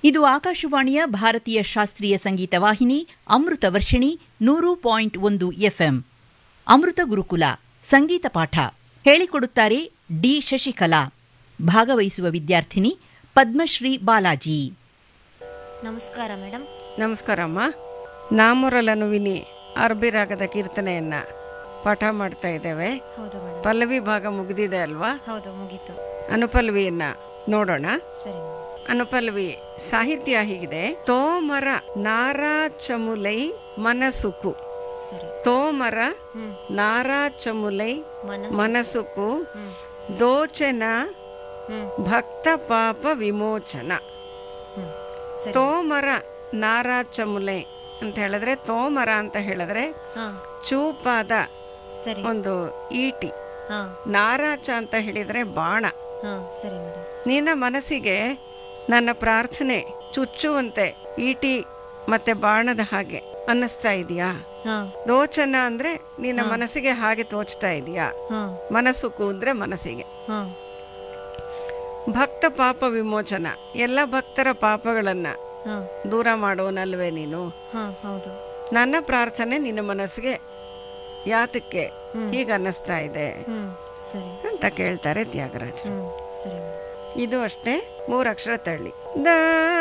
ಇದು ಆಕಾಶವಾಣಿಯ ಭಾರತೀಯ ಶಾಸ್ತ್ರೀಯ ಸಂಗೀತ ವಾಹಿನಿ ಅಮೃತ ವರ್ಷಿಣಿ ನೂರು ಪಾಯಿಂಟ್ ಒಂದು ಎಫ್ಎಂ ಅಮೃತ ಗುರುಕುಲ ಸಂಗೀತ ಪಾಠ ಹೇಳಿಕೊಡುತ್ತಾರೆ ಡಿ ಶಶಿಕಲಾ ಭಾಗವಹಿಸುವ ವಿದ್ಯಾರ್ಥಿನಿ ಪದ್ಮಶ್ರೀ ಬಾಲಾಜಿ ನಮಸ್ಕಾರ ಮೇಡಮ್ ನಮಸ್ಕಾರಮ್ಮ ನಾಮೊರಲನು ವಿನಿ ಅರ್ಬಿ ರಾಗದ ಕೀರ್ತನೆಯನ್ನ ಪಾಠ ಮಾಡ್ತಾ ಇದ್ದೇವೆ ಹೌದು ಮೇಡಮ್ ಪಲ್ಲವಿ ಭಾಗ ಮುಗಿದಿದೆ ಅಲ್ವಾ ಹೌದು ಮುಗೀತು ಅನುಪಲ್ಲವಿಯನ್ನ ನೋಡೋಣ ಸರಿ ಮೇಡಮ್ ಅನುಪಲ್ಲವಿ ಸಾಹಿತ್ಯ ಹೀಗಿದೆ ತೋಮರ ನಾರಾ ಚಮುಲೈ ಮನಸುಕು ಸರಿ ತೋಮರ ಹ್ಮ್ ನಾರಾ ಚಮುಲೈ ಮನಸ್ಸು ಮನಸುಕು ಹ್ಮ್ ದೋಚನ ಹ್ಮ್ ಭಕ್ತ ಪಾಪ ವಿಮೋಚನ ಹ್ಮ್ ಸರಿ ತೋಮರ ನಾರಾ ಚಮುಲೈ ಅಂತ ಹೇಳಿದ್ರೆ ತೋಮರ ಅಂತ ಹೇಳಿದ್ರೆ ಹಾ ಚೂಪಾದ ಸರಿ ಒಂದು ಈಟಿ ಹಾ ನಾರಾಚ ಅಂತ ಹೇಳಿದ್ರೆ ಬಾಣ ಹಾ ಸರಿ ಮೇಡಮ್ ನಿನ್ನ ಮನಸ್ಸಿಗೆ ನನ್ನ ಪ್ರಾರ್ಥನೆ ಚುಚ್ಚುವಂತೆ ಈಟಿ ಮತ್ತೆ ಬಾಣದ ಹಾಗೆ ಅನ್ನಿಸ್ತಾ ಇದೆಯಾ ಹಾ ದೋಚನ ಅಂದ್ರೆ ನಿನ್ನ ಮನಸ್ಸಿಗೆ ಹಾಗೆ ತೋಚ್ತಾ ಇದೆಯಾ ಹಾ ಮನಸ್ಸುಕು ಅಂದ್ರೆ ಮನಸ್ಸಿಗೆ ಹಾ ಭಕ್ತ ಪಾಪ ವಿಮೋಚನ ಎಲ್ಲ ಭಕ್ತರ ಪಾಪಗಳನ್ನ ಹಾ ದೂರ ಮಾಡೋನಲ್ವೇ ನೀನು ಹಾ ಹೌದು ನನ್ನ ಪ್ರಾರ್ಥನೆ ನಿನ್ನ ಮನಸ್ಸಿಗೆ ಯಾತಕ್ಕೆ ಹೀಗೆ ಅನ್ನಿಸ್ತಾ ಇದೆ ಹ್ಮ್ ಸರಿ ಅಂತ ಕೇಳ್ತಾರೆ ತ್ಯಾಗರಾಜ ಹ್ಮ್ ಸರಿ ಮೇಡಮ್ ಇದು ಅಷ್ಟೇ ಮೂರಕ್ಷರ ತಳ್ಳಿ ದ